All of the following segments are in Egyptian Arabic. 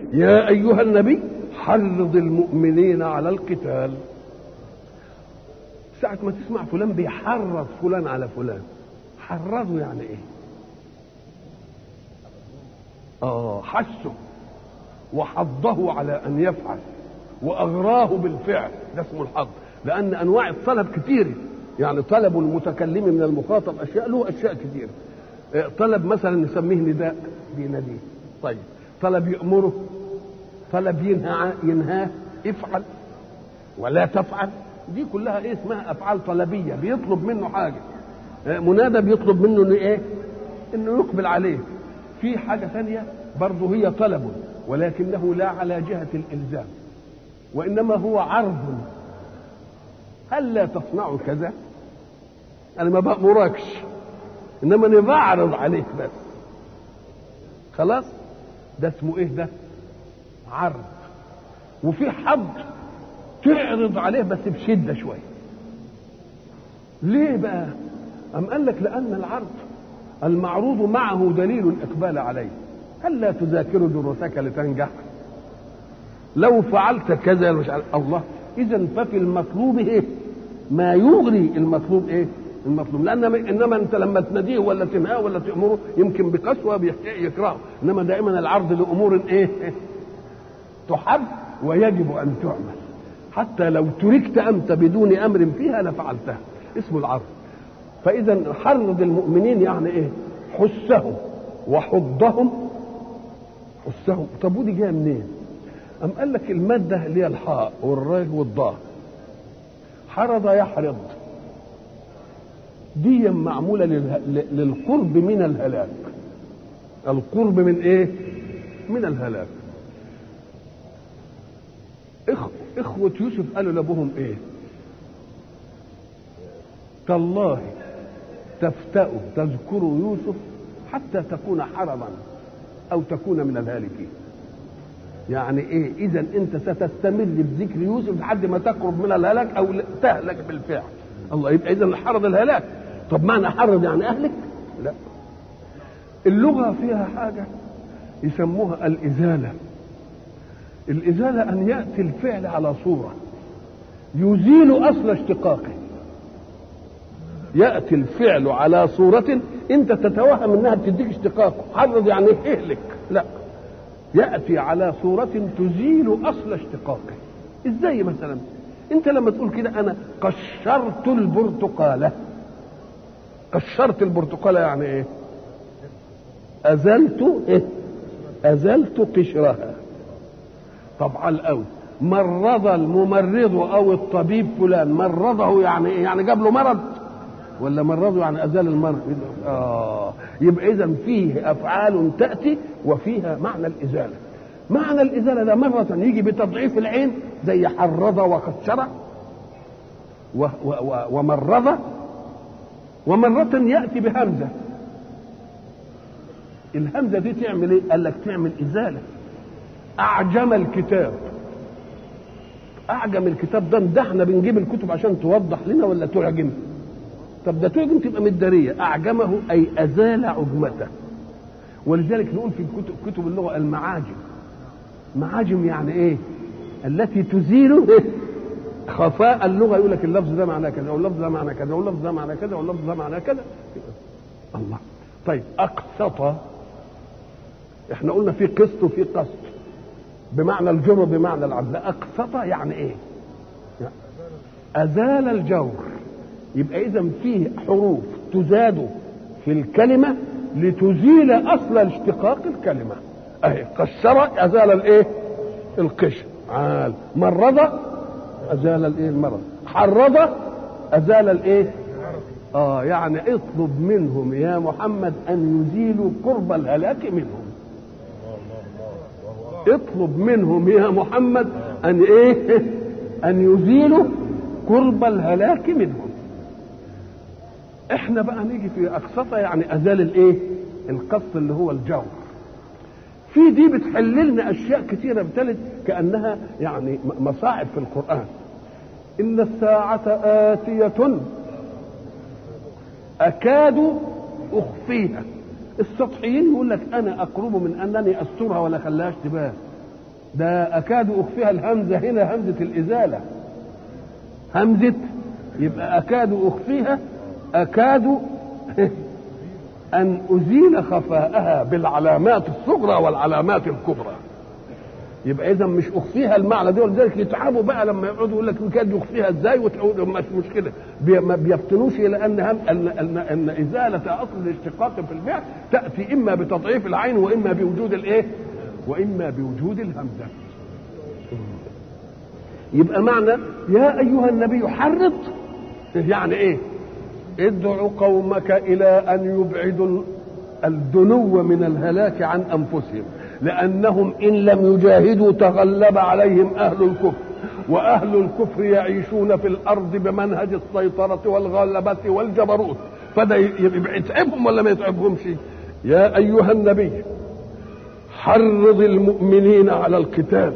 يا ايها النبي حرض المؤمنين على القتال ساعة ما تسمع فلان بيحرض فلان على فلان حرضه يعني ايه اه حسه وحضه على ان يفعل واغراه بالفعل ده اسمه الحظ لان انواع الطلب كتير يعني طلب المتكلم من المخاطب اشياء له اشياء كتير طلب مثلا نسميه نداء بيناديه طيب طلب يامره طلب ينهى ينهاه افعل ولا تفعل دي كلها ايه اسمها افعال طلبيه بيطلب منه حاجه منادى بيطلب منه انه ايه انه يقبل عليه في حاجه ثانيه برضه هي طلب ولكنه لا على جهه الالزام وانما هو عرض هل لا تصنع كذا انا ما بامركش انما انا بعرض عليك بس خلاص ده اسمه ايه ده عرض وفي حد تعرض عليه بس بشده شويه ليه بقى ام قال لك لان العرض المعروض معه دليل الاقبال عليه هل تذاكر دروسك لتنجح لو فعلت كذا مش عارف الله اذا ففي المطلوب ايه ما يغري المطلوب ايه المطلوب لان انما انت لما تناديه ولا تنهاه ولا تامره يمكن بقسوه يكرهه انما دائما العرض لامور ايه تحب ويجب ان تعمل حتى لو تركت انت بدون امر فيها لفعلتها اسمه العرض فاذا حرض المؤمنين يعني ايه حسهم وحضهم حسهم طب ودي جايه منين أم قال لك المادة اللي هي الحاء والراء والضاء حرض يحرض دي معمولة للقرب من الهلاك القرب من ايه من الهلاك إخ... إخوة يوسف قالوا لأبوهم إيه تالله تفتأ تذكر يوسف حتى تكون حرما أو تكون من الهالكين يعني ايه اذا انت ستستمر بذكر يوسف لحد ما تقرب من الهلاك او تهلك بالفعل الله يبقى اذا حرض الهلاك طب معنى حرض يعني اهلك لا اللغه فيها حاجه يسموها الازاله الازاله ان ياتي الفعل على صوره يزيل اصل اشتقاقه ياتي الفعل على صوره انت تتوهم انها بتديك اشتقاقه حرض يعني اهلك لا ياتي على صوره تزيل اصل اشتقاقه ازاي مثلا انت لما تقول كده انا قشرت البرتقاله قشرت البرتقاله يعني ايه ازلت ايه ازلت قشرها طبعا القوي مرض الممرض او الطبيب فلان مرضه يعني ايه يعني جاب له مرض ولا مرضه يعني ازال المرض اه يبقى اذا فيه افعال تاتي وفيها معنى الازاله معنى الازاله ده مره يجي بتضعيف العين زي حرض وقشر و و و ومرض ومرة يأتي بهمزة الهمزة دي تعمل ايه؟ قال لك تعمل إزالة أعجم الكتاب أعجم الكتاب ده ده احنا بنجيب الكتب عشان توضح لنا ولا تعجم؟ طب ده تعجم تبقى مدارية أعجمه أي أزال عجمته ولذلك نقول في كتب, كتب اللغة المعاجم معاجم يعني إيه؟ التي تزيل إيه؟ خفاء اللغة يقول لك اللفظ ده معناه كذا واللفظ ده معناه كذا واللفظ ده معناه كذا واللفظ ده معناه كذا الله طيب أقسط احنا قلنا في قسط وفي قسط بمعنى الجر بمعنى العدل أقسط يعني إيه؟ يعني أزال الجور يبقى إذا فيه حروف تزاد في الكلمة لتزيل أصل اشتقاق الكلمة أهي قشر أزال الإيه؟ القشر عال مرض ازال الايه المرض حرض ازال الايه اه يعني اطلب منهم يا محمد ان يزيلوا قرب الهلاك منهم اطلب منهم يا محمد ان ايه ان يزيلوا قرب الهلاك منهم احنا بقى نيجي في اقسطه يعني ازال الايه القسط اللي هو الجور في دي بتحل لنا اشياء كثيره بتلد كانها يعني مصاعب في القران ان الساعه اتيه اكاد اخفيها السطحيين يقول لك انا اقرب من انني استرها ولا خلاهاش تبان ده اكاد اخفيها الهمزه هنا همزه الازاله همزه يبقى اكاد اخفيها اكاد ان ازيل خفاءها بالعلامات الصغرى والعلامات الكبرى يبقى اذا مش اخفيها المعنى دي ولذلك يتعبوا بقى لما يقعدوا يقول لك كاد يخفيها ازاي وتقول مش مشكله بي ما بيفتنوش الى ان هم ان ان, أن ازاله اصل الاشتقاق في الفعل تاتي اما بتضعيف العين واما بوجود الايه؟ واما بوجود الهمزه. يبقى معنى يا ايها النبي حرض يعني ايه؟ ادعو قومك الى ان يبعدوا الدنو من الهلاك عن انفسهم لأنهم إن لم يجاهدوا تغلب عليهم أهل الكفر وأهل الكفر يعيشون في الأرض بمنهج السيطرة والغلبة والجبروت فده يتعبهم ولا ما يتعبهمش يا أيها النبي حرض المؤمنين على القتال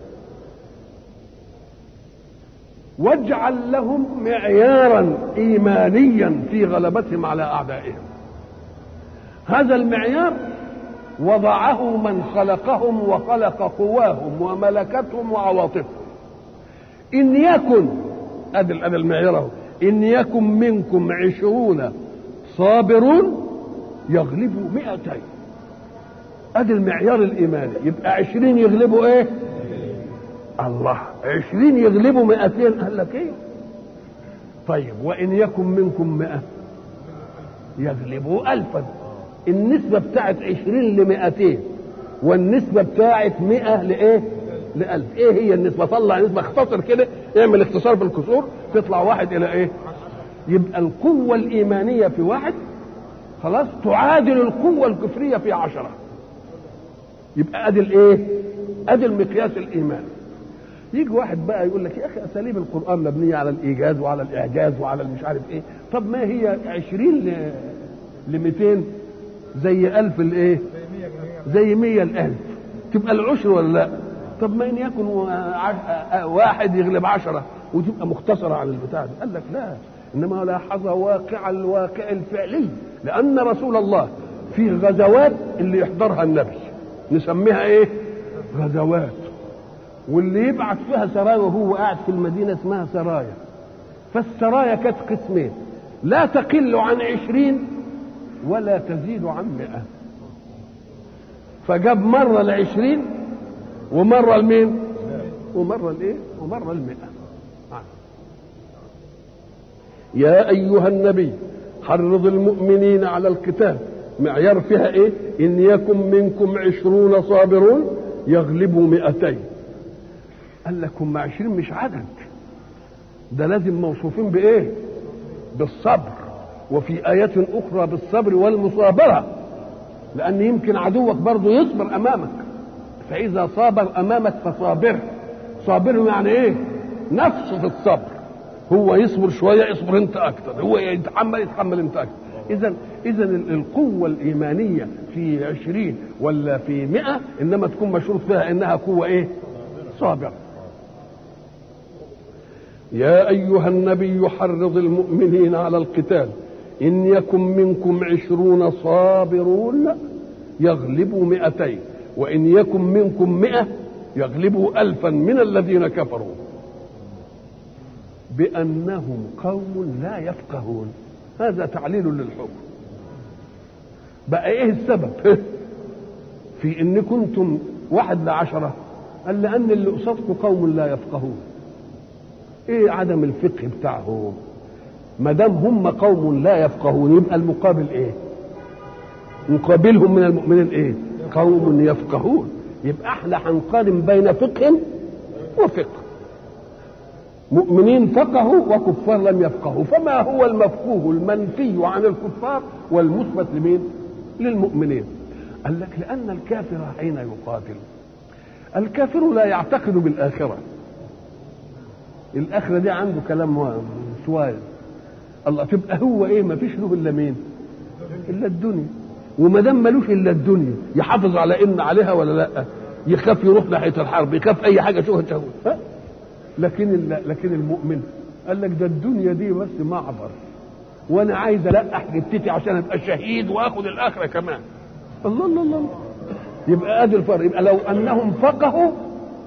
واجعل لهم معيارا ايمانيا في غلبتهم على اعدائهم هذا المعيار وضعه من خلقهم وخلق قواهم وملكتهم وعواطفهم إن يكن أدي أدي المعيار إن يكن منكم عشرون صابرون يغلبوا مئتين أدي المعيار الإيماني يبقى عشرين يغلبوا إيه؟ الله عشرين يغلبوا مئتين قال لك إيه؟ طيب وإن يكن منكم مئة يغلبوا ألفا النسبة بتاعت عشرين لمئتين والنسبة بتاعت مئة لإيه لألف إيه هي النسبة طلع نسبة اختصر كده اعمل اختصار في الكسور تطلع واحد إلى إيه يبقى القوة الإيمانية في واحد خلاص تعادل القوة الكفرية في عشرة يبقى أدي الإيه أدي المقياس الإيماني يجي واحد بقى يقول لك يا اخي اساليب القران مبنيه على الايجاز وعلى الاعجاز وعلى المش عارف ايه طب ما هي 20 ل ل 200 زي ألف الايه زي مية الألف تبقى العشر ولا لا طب ما إن يكن واحد يغلب عشرة وتبقى مختصرة على البتاع دي قال لك لا إنما لاحظ واقع الواقع الفعلي لأن رسول الله في غزوات اللي يحضرها النبي نسميها إيه غزوات واللي يبعث فيها سرايا وهو قاعد في المدينة اسمها سرايا فالسرايا كانت قسمين لا تقل عن عشرين ولا تزيد عن مئة فجاب مرة العشرين ومرة المين ومرة الايه ومرة المئة يا أيها النبي حرض المؤمنين على القتال معيار فيها ايه إن يكن منكم عشرون صابرون يغلبوا مئتين قال لك هم عشرين مش عدد ده لازم موصوفين بايه بالصبر وفي آيات أخرى بالصبر والمصابرة لأن يمكن عدوك برضه يصبر أمامك فإذا صابر أمامك فصابر صابر يعني إيه؟ نفسه في الصبر هو يصبر شوية يصبر أنت أكثر هو يتحمل يتحمل أنت أكثر إذا إذا القوة الإيمانية في عشرين ولا في مئة إنما تكون مشروط فيها إنها قوة إيه؟ صابرة يا أيها النبي حرض المؤمنين على القتال إن يكن منكم عشرون صابرون يغلبوا مئتين وإن يكن منكم مئة يغلبوا ألفا من الذين كفروا بأنهم قوم لا يفقهون هذا تعليل للحكم بقى ايه السبب في ان كنتم واحد لعشرة قال لأن اللي قصادكم قوم لا يفقهون ايه عدم الفقه بتاعهم ما دام هم قوم لا يفقهون يبقى المقابل ايه مقابلهم من المؤمنين ايه قوم يفقهون يبقى احنا هنقارن بين فقه وفقه مؤمنين فقهوا وكفار لم يفقهوا فما هو المفقوه المنفي عن الكفار والمثبت لمين للمؤمنين قال لك لان الكافر حين يقاتل الكافر لا يعتقد بالاخره الاخره دي عنده كلام شويه الله تبقى هو ايه ما فيش له الا مين الا الدنيا وما دام ملوش الا الدنيا يحافظ على ان عليها ولا لا يخاف يروح ناحيه الحرب يخاف اي حاجه شوفها شهوه ها لكن لكن المؤمن قال لك ده الدنيا دي بس معبر وانا عايز القح جبتتي عشان ابقى شهيد واخد الاخره كمان الله الله الله يبقى ادي الفرق يبقى لو انهم فقهوا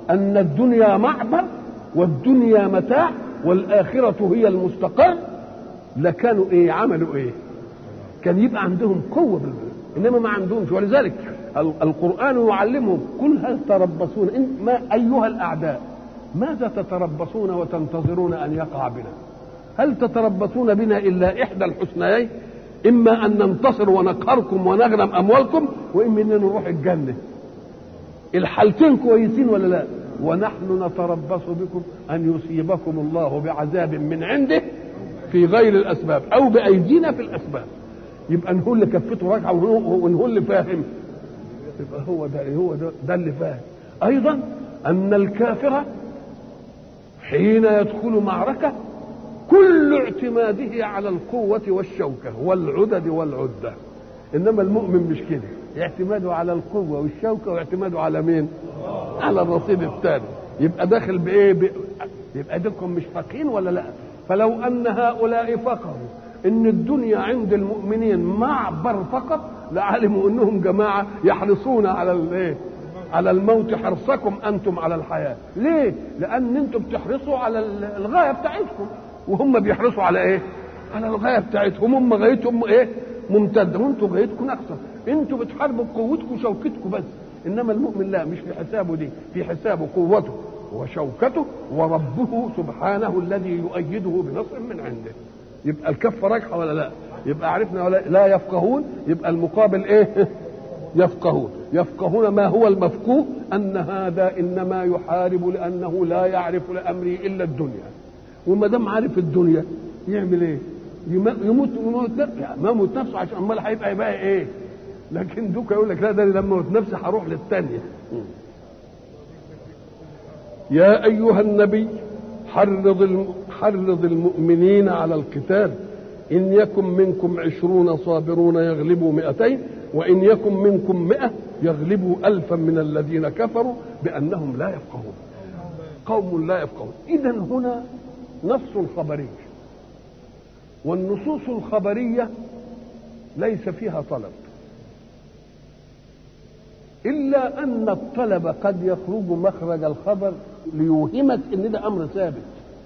ان الدنيا معبر والدنيا متاع والاخره هي المستقر لكانوا ايه عملوا ايه كان يبقى عندهم قوه بالبلد. انما ما عندهمش ولذلك القران يعلمهم قل هل تربصون إن ما ايها الاعداء ماذا تتربصون وتنتظرون ان يقع بنا هل تتربصون بنا الا احدى الحسنيين اما ان ننتصر ونقهركم ونغنم اموالكم واما ان نروح الجنه الحالتين كويسين ولا لا ونحن نتربص بكم ان يصيبكم الله بعذاب من عنده في غير الاسباب او بايدينا في الاسباب يبقى نقول اللي كفته ركعه ونقول اللي فاهم يبقى هو ده هو ده, ده اللي فاهم ايضا ان الكافر حين يدخل معركه كل اعتماده على القوة والشوكة والعدد والعدة إنما المؤمن مش كده اعتماده على القوة والشوكة واعتماده على مين على الرصيد الثاني يبقى داخل بإيه ب... يبقى ديكم مش فاقين ولا لا فلو أن هؤلاء فقروا إن الدنيا عند المؤمنين معبر فقط لعلموا إنهم جماعة يحرصون على الإيه على الموت حرصكم أنتم على الحياة ليه لأن أنتم بتحرصوا على الغاية بتاعتكم وهم بيحرصوا على ايه؟ على الغايه بتاعتهم هم غايتهم ايه؟ ممتده وانتم غايتكم اقصر انتم بتحاربوا بقوتكم وشوكتكم بس انما المؤمن لا مش في حسابه دي في حسابه قوته وشوكته وربه سبحانه الذي يؤيده بنصر من عنده يبقى الكفه راجحه ولا لا؟ يبقى عرفنا ولا لا يفقهون يبقى المقابل ايه؟ يفقهون يفقهون ما هو المفقوه ان هذا انما يحارب لانه لا يعرف لامره الا الدنيا وما دام عارف الدنيا يعمل ايه؟ يموت يموت نفسه ما يموت نفسه عشان امال هيبقى يبقى ايه؟ لكن دوكا يقول لك لا ده لما اموت نفسي هروح للثانيه. يا ايها النبي حرض حرض المؤمنين على القتال إن يكن منكم عشرون صابرون يغلبوا مئتين وإن يكن منكم مئة يغلبوا ألفا من الذين كفروا بأنهم لا يفقهون قوم لا يفقهون إذا هنا نص خبري والنصوص الخبرية ليس فيها طلب إلا أن الطلب قد يخرج مخرج الخبر ليوهمك إن ده أمر ثابت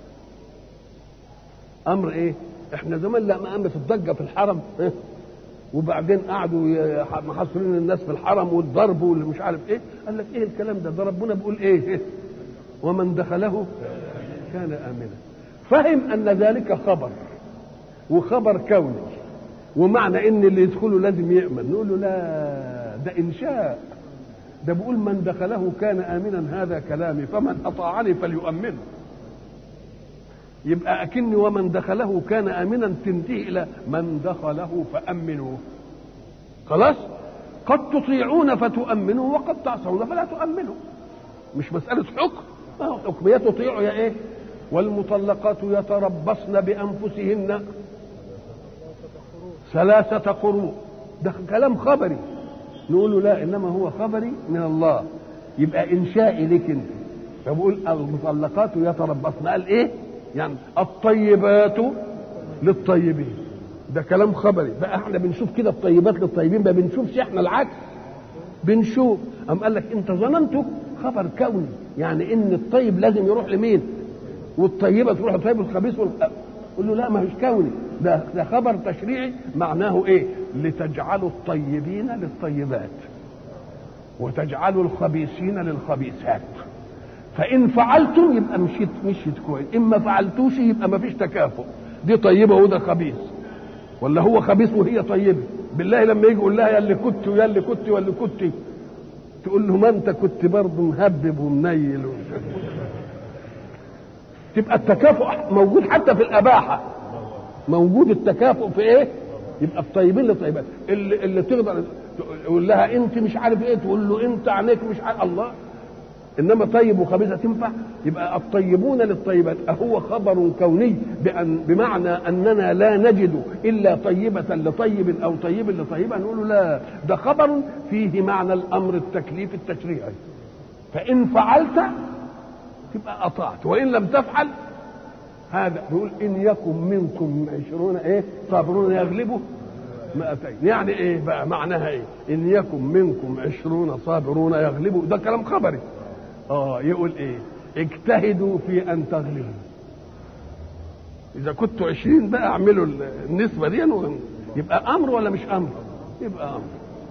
أمر إيه؟ إحنا زمان لما قامت الضجة في الحرم إيه؟ وبعدين قعدوا محصرين الناس في الحرم والضرب واللي مش عارف ايه قال لك ايه الكلام ده ده ربنا بيقول ايه ومن دخله كان امنا فهم ان ذلك خبر وخبر كوني ومعنى ان اللي يدخله لازم يامن نقول له لا ده انشاء ده بيقول من دخله كان امنا هذا كلامي فمن اطاعني فليؤمنه يبقى اكني ومن دخله كان امنا تنتهي الى من دخله فامنوه خلاص قد تطيعون فتؤمنوا وقد تعصون فلا تؤمنوا مش مساله حكم ما حكم يا تطيعوا يا ايه والمطلقات يتربصن بانفسهن ثلاثه قروء ده كلام خبري نقول له لا انما هو خبري من الله يبقى انشائي لك انت فبقول المطلقات يتربصن قال ايه يعني الطيبات للطيبين ده كلام خبري بقى احنا بنشوف كده الطيبات للطيبين ما بنشوفش احنا العكس بنشوف ام قال لك انت ظننته خبر كوني يعني ان الطيب لازم يروح لمين والطيبه تروح للطيب والخبيث والخ... قول له لا ما هوش كوني ده ده خبر تشريعي معناه ايه لتجعلوا الطيبين للطيبات وتجعلوا الخبيثين للخبيثات فان فعلتم يبقى مشيت مشيت كويس ان ما فعلتوش يبقى ما فيش تكافؤ دي طيبه وده خبيث ولا هو خبيث وهي طيبه بالله لما يجي يقول لها يا اللي كنت ويا اللي كنت واللي كنت تقول له ما انت كنت برضه مهبب ومنيل و... تبقى التكافؤ موجود حتى في الاباحه موجود التكافؤ في ايه يبقى الطيبين للطيبات اللي, اللي تقدر تقول لها انت مش عارف ايه تقول له انت عينيك مش عارف الله انما طيب وخبيثه تنفع يبقى الطيبون للطيبات اهو خبر كوني بأن بمعنى اننا لا نجد الا طيبه لطيب او طيب لطيبه نقول لا ده خبر فيه معنى الامر التكليف التشريعي فان فعلت تبقى اطعت وان لم تفعل هذا بيقول ان يكن منكم عشرون ايه صابرون يغلبوا مئتين يعني ايه بقى معناها ايه ان يكن منكم عشرون صابرون يغلبوا ده كلام خبري اه يقول ايه اجتهدوا في ان تغلبوا اذا كنتوا عشرين بقى اعملوا النسبه دي يبقى امر ولا مش امر يبقى امر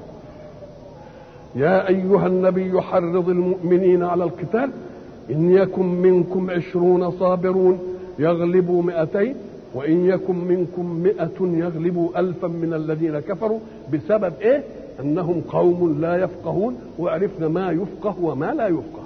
يا ايها النبي حرض المؤمنين على القتال ان يكن منكم عشرون صابرون يغلبوا مئتين وإن يكن منكم مئة يغلبوا ألفا من الذين كفروا بسبب إيه؟ أنهم قوم لا يفقهون وعرفنا ما يفقه وما لا يفقه